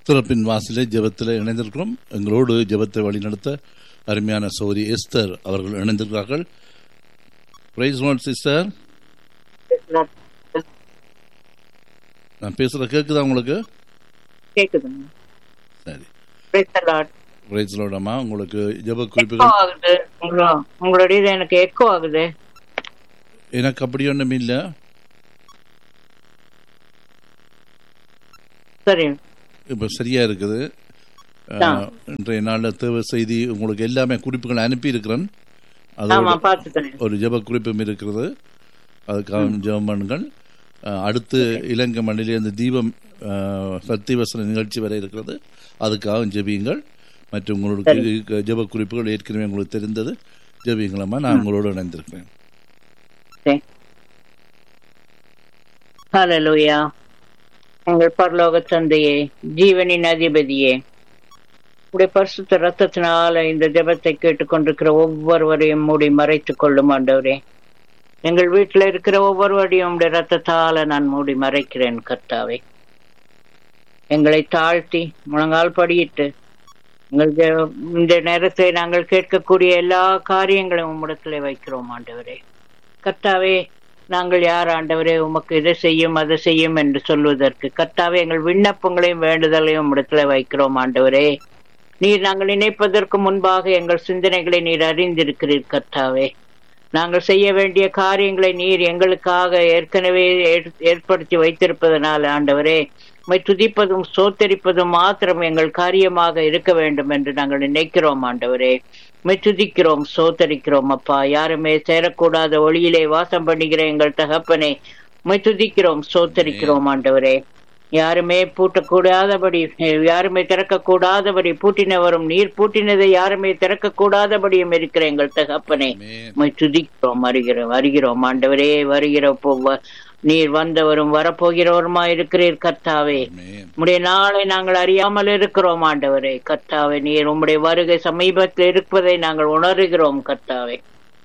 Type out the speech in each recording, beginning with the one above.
திறப்பின் வாசலே ஜெபத்தில் இணைந்திருக்கிறோம் எங்களோடு ஜெபத்தை வழிநடத்த அருமையான சௌரி எஸ்தர் அவர்கள் இணைந்திருக்கிறார்கள் பிரைஸ் நோட் சிஸ்டர் நான் பேசுற கேக்குதா உங்களுக்கு கேக்குதுங்க சரி Praise the Lord. பிரைஸ் லோடமா உங்களுக்கு ஜெப எக்கோ குறிப்புகள் ஆகுது உங்களோ- உங்களுடைய இது எனக்கு எக்கோ ஆகுது எனக்கு அப்படி ஒன்றும் இல்லை சரி இப்போ சரியா இருக்குது ஆ. அஹ், இன்றைய நாளில் தேவை செய்தி உங்களுக்கு எல்லாமே குறிப்புகள் அனுப்பி இருக்கிறேன் ஆமா அதோட பாத்துக்கிறேன் ஒரு ஜெப குறிப்பும் இருக்கிறது அதுக்காக ஜெபம் பண்ணுங்கள் அஹ், அடுத்து இலங்கை மண்ணிலே இந்த தீபம் அஹ், சத்தியவசன நிகழ்ச்சி வர இருக்கிறது அதுக்காக ஜெபியுங்கள் மற்றும் உங்களுக்கு இருக்க ஜெப குறிப்புகள் ஏற்கனவே உங்களுக்கு தெரிந்தது ஜெபியுங்களம்மா நான் உங்களோடு இணைந்திருக்கிறேன் ஹalleluya எங்கள் பரலோக தந்தையே ஜீவனின் அதிபதியே உடைய பரிசுத்த ரத்தத்தினால இந்த ஜெபத்தை கேட்டுக்கொண்டிருக்கிற ஒவ்வொருவரையும் மூடி மறைத்துக் கொள்ளும் ஆண்டவரே எங்கள் வீட்டில் இருக்கிற ஒவ்வொருவரையும் உடைய ரத்தத்தால நான் மூடி மறைக்கிறேன் கர்த்தாவே எங்களை தாழ்த்தி முழங்கால் படியிட்டு எங்கள் ஜெ- இந்த நேரத்தை நாங்கள் கேட்கக்கூடிய எல்லா காரியங்களையும் உம்மிடத்திலே வைக்கிறோம் ஆண்டவரே கர்த்தாவே நாங்கள் யார் ஆண்டவரே உமக்கு இதை செய்யும் அதை செய்யும் என்று சொல்வதற்கு கர்த்தாவே எங்கள் விண்ணப்பங்களையும் வேண்டுதலையும் இடத்துல வைக்கிறோம் ஆண்டவரே நீர் நாங்கள் நினைப்பதற்கு முன்பாக எங்கள் சிந்தனைகளை நீர் அறிந்திருக்கிறீர் கர்த்தாவே நாங்கள் செய்ய வேண்டிய காரியங்களை நீர் எங்களுக்காக ஏற்கனவே ஏற்- ஏற்படுத்தி வைத்திருப்பதனால் ஆண்டவரே உம்மை துதிப்பதும் சோத்தரிப்பதும் மாத்திரம் எங்கள் காரியமாக இருக்க வேண்டும் என்று நாங்கள் நினைக்கிறோம் ஆண்டவரே உம்மை துதிக்கிறோம் சோத்தரிக்கிறோம் அப்பா யாருமே சேரக்கூடாத ஒளியிலே வாசம் பண்ணுகிற எங்கள் தகப்பனே உம்மை துதிக்கிறோம் சோத்தரிக்கிறோம் ஆண்டவரே யாருமே பூட்டக்கூடாதபடி யாருமே திறக்கக்கூடாதபடி பூட்டினவரும் நீர் பூட்டினதை யாருமே திறக்கக்கூடாதபடியும் இருக்கிற எங்கள் தகப்பனே ஆமென். உம்மை துதிக்கிறோம் வருகிறோம் வருகிறோம் ஆண்டவரே வருகிற போ- வ- நீர் வந்தவரும் வரப்போகிறவருமா இருக்கிறீர் கர்த்தாவே ஆமென். உம்முடைய நாளை நாங்கள் அறியாமல் இருக்கிறோம் ஆண்டவரே கர்த்தாவே நீர் உம்முடைய வருகை சமீபத்தில் இருப்பதை நாங்கள் உணர்கிறோம் கர்த்தாவே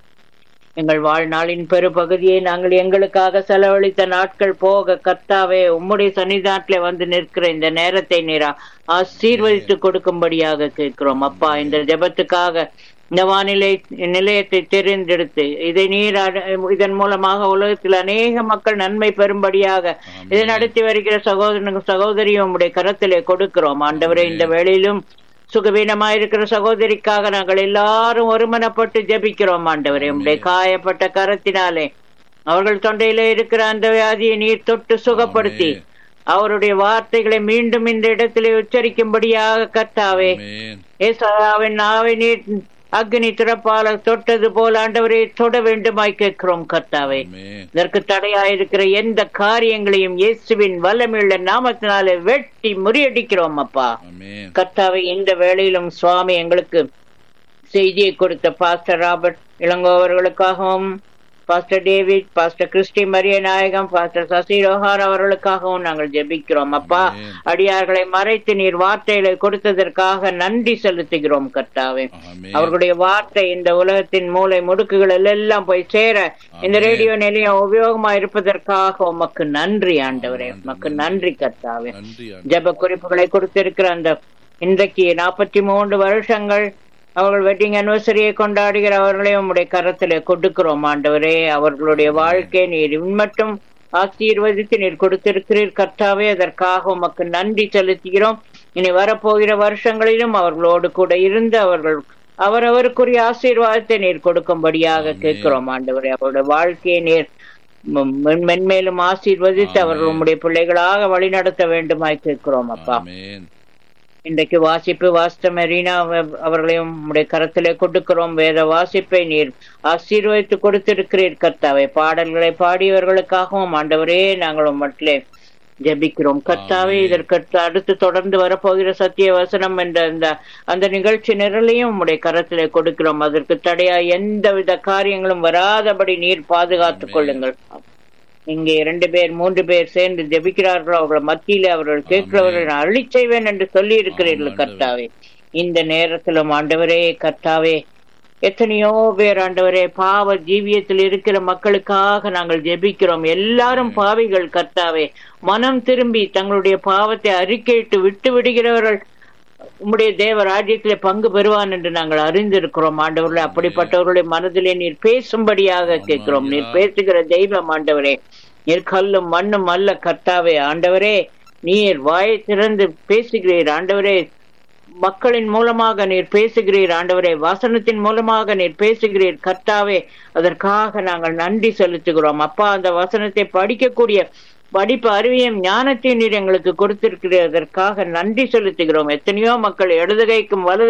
எங்கள் வாழ்நாளின் பெருபகுதியை நாங்கள் எங்களுக்காக செலவழித்த நாட்கள் போக கர்த்தாவே உம்முடைய சன்னிதானத்திலே வந்து நிற்கிற இந்த நேரத்தை நீரா ஆசீர்வதித்து கொடுக்கும்படியாக கேட்கிறோம் அப்பா இந்த ஜெபத்துக்காக இந்த வானிலை நிலையத்தை தெரிந்தெடுத்து இதை நீர் அட- இதன் மூலமாக உலகத்தில் அநேக மக்கள் நன்மை பெறும்படியாக இதை நடத்தி வருகிற சகோதரனுக்கு சகோதரியும் உம்முடைய கரத்திலே கொடுக்கிறோம் ஆண்டவரே இந்த வேளையிலும் சுகவீனமாயிருக்கிற சகோதரிக்காக நாங்கள் எல்லாரும் ஒருமனப்பட்டு ஜெபிக்கிறோம் ஆண்டவரே உம்முடைய காயப்பட்ட கரத்தினாலே அவர்கள் தொண்டையிலே இருக்கிற அந்த வியாதியை நீர் தொட்டு சுகப்படுத்தி ஆமென். அவருடைய வார்த்தைகளை மீண்டும் இந்த இடத்திலே உச்சரிக்கும்படியாக கர்த்தாவே ஆமென். ஏசாயாவின் நாவை நீர் அக்னி திறப்பால தொட்டது போல ஆண்டவரே தொட வேண்டுமாய் கேட்கிறோம் கர்த்தாவே ஆமென். இதற்கு தடையாயிருக்கிற எந்த காரியங்களையும் இயேசுவின் வல்லமையுள்ள நாமத்தினாலே வெட்டி முறியடிக்கிறோம் அப்பா ஆமென். கர்த்தாவே இந்த வேளையிலும் சுவாமி எங்களுக்கு செய்தியை கொடுத்த பாஸ்டர் ராபர்ட் இளங்கோ அவர்களுக்காகவும் pastor David pastor Christy Mariya Nayagam pastor Sasi ரோஹார் அவர்களுக்காகவும் நாங்கள் ஜெபிக்கிறோம் அப்பா ஆமென். அடியார்களை மறைத்து நீர் வார்த்தைகளை கொடுத்ததற்காக நன்றி செலுத்துகிறோம் கர்த்தாவே ஆமென். அவர்களுடைய வார்த்தை இந்த உலகத்தின் மூளை முடுக்குகள் எல்லாம் போய் சேர இந்த ஆமென். ரேடியோ நிலையம் உபயோகமா இருப்பதற்காக உமக்கு நன்றி ஆண்டவரே உமக்கு நன்றி கர்த்தாவே நன்றி ஆண்டவரே. ஜெப குறிப்புகளை கொடுத்திருக்கிற அந்த இன்றைக்கு நாற்பத்தி மூன்று வருஷங்கள் அவர்கள் வெட்டிங் அனிவர்சரியை கொண்டாடுகிற அவர்களை உம்முடைய கரத்திலே கொடுக்கிறோம் ஆண்டவரே அவர்களுடைய வாழ்க்கை நீர் மட்டும் ஆசீர்வதித்து நீர் கொடுத்திருக்கிறீர் கர்த்தாவே அதற்காக உமக்கு நன்றி செலுத்துகிறோம் இனி வரப்போகிற வருஷங்களிலும் அவர்களோடு கூட இருந்து அவர்கள் அவரவருக்குரிய ஆசீர்வாதத்தை நீர் கொடுக்கும்படியாக ஆமென். கேட்கிறோம் ஆண்டவரே அவருடைய வாழ்க்கையை நீர் மென்- மென்- மென்மேலும் ஆசீர்வதித்து அவர்கள் ஆமென். உம்முடைய பிள்ளைகளாக வழிநடத்த வேண்டுமாய் கேட்கிறோம் அப்பா ஆமென். இன்றைக்கு வாசிப்பு வாஸ்த மெரீனா அவ- அவர்களையும் உம்முடைய கரத்திலே கொடுக்கிறோம் வேத வாசிப்பை நீர் ஆசீர்வதித்து கொடுத்திருக்கிறீர் கர்த்தாவே பாடல்களை பாடியவர்களுக்காகவும் ஆண்டவரே நாங்கள் உம்மட்டிலே ஜெபிக்கிறோம் கர்த்தாவே ஆமென். இதற்கு அடுத்து தொடர்ந்து வரப்போகிற சத்திய வசனம் என்ற அந்த அந்த நிகழ்ச்சி நிரலையும் உம்முடைய கரத்திலே கொடுக்கிறோம் அதற்கு தடையா எந்தவித காரியங்களும் வராதபடி நீர் பாதுகாத்துக் ஆமென். கொள்ளுங்கள் இங்கே இரண்டு பேர் மூன்று பேர் சேர்ந்து ஜெபிக்கிறார்களோ அவர்கள் மத்தியிலே அவர்கள் கேட்கிறவர்கள் நான் அருளிச் செய்வேன் என்று சொல்லி இருக்கிறீர்கள் ஆமாம், கர்த்தாவே இந்த நேரத்திலும் ஆண்டவரே கர்த்தாவே எத்தனையோ பேர் ஆண்டவரே பாவ ஜீவியத்தில் இருக்கிற மக்களுக்காக நாங்கள் ஜெபிக்கிறோம் எல்லாரும் பாவிகள் கர்த்தாவே மனம் திரும்பி தங்களுடைய பாவத்தை அறிக்கையிட்டு விட்டு விடுகிறவர்கள் உம்முடைய தேவ ராஜ்யத்திலே பங்கு பெறுவான் என்று நாங்கள் அறிந்திருக்கிறோம் ஆண்டவர்களே அப்படிப்பட்டவர்களுடைய மனதிலே நீர் பேசும்படியாக கேட்கிறோம் நீர் பேசுகிற தெய்வம் ஆண்டவரே நீர் கல்லும் மண்ணும் அல்ல கர்த்தாவே ஆண்டவரே நீர் வாயை திறந்து பேசுகிறீர் ஆண்டவரே மக்களின் மூலமாக நீர் பேசுகிறீர் ஆண்டவரே வசனத்தின் மூலமாக நீர் பேசுகிறீர் கர்த்தாவே அதற்காக நாங்கள் நன்றி செலுத்துகிறோம் அப்பா அந்த வசனத்தை படிக்கக்கூடிய படிப்பு அறிவியும் ஞானத்தையும் நீர் எங்களுக்கு கொடுத்திருக்கிறீர் அதற்காக நன்றி செலுத்துகிறோம் எத்தனையோ மக்கள் இடதுகைக்கும் வலது